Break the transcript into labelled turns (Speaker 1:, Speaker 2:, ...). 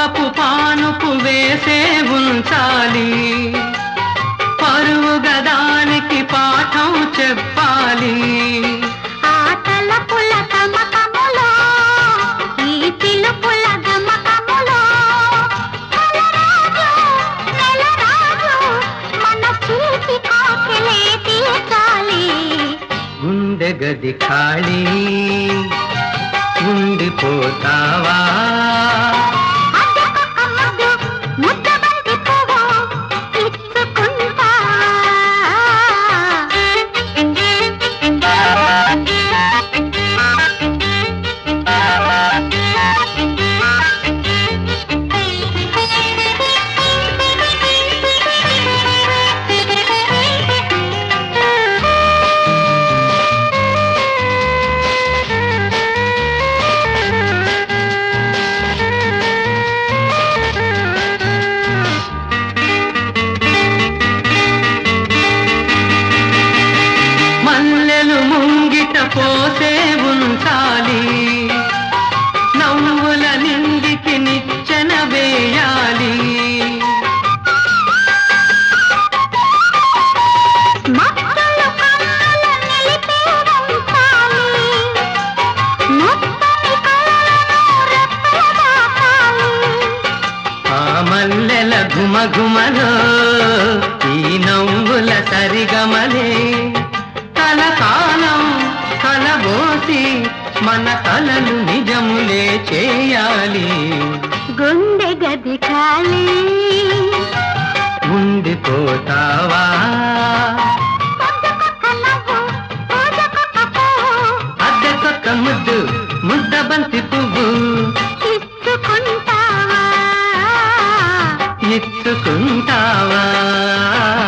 Speaker 1: పరువపు పానుపు వేసే ఉంచాలి పరువు గదానికి పాఠం చెప్పాలి
Speaker 2: ఆ తలపుల తమకములో ఈ పిలుపుల గమకములో కలరాజు నెలరాజు మన చూసి కాకెలే తీర్చాలి
Speaker 1: గుండె గది ఖాళీ ఉండిపోతావా
Speaker 2: అద్దెకొక ముద్దు ముద్దబంతి పువ్వు ఇచ్చుకుంటా
Speaker 1: మల్లెలు ముంగిట పోసే ఉంచాలి నవ్వుల నిందికి నిచ్చెన వేయాలి
Speaker 2: మక్కలు కన్నుల నిలిపే ఉంచాలి మొత్తని కళ్ళను రెప్పల దాచాలి
Speaker 1: ఆ మల్లెల ఘుమఘుమలో ఈ నవ్వుల సరిగమలే కలకాలం కలబోసి మన కలలు నిజములే చేయాలి
Speaker 2: గుండె గది ఖాళీ
Speaker 1: ఉండిపోతావా
Speaker 2: పొద్దుకొక నవ్వు పూజకొక పువ్వు
Speaker 1: అద్దెకొక్క ముద్దు ముద్ద బంతి పువ్వు
Speaker 2: ఇచ్చుకుంటావా
Speaker 1: ఇచ్చుకుంటావా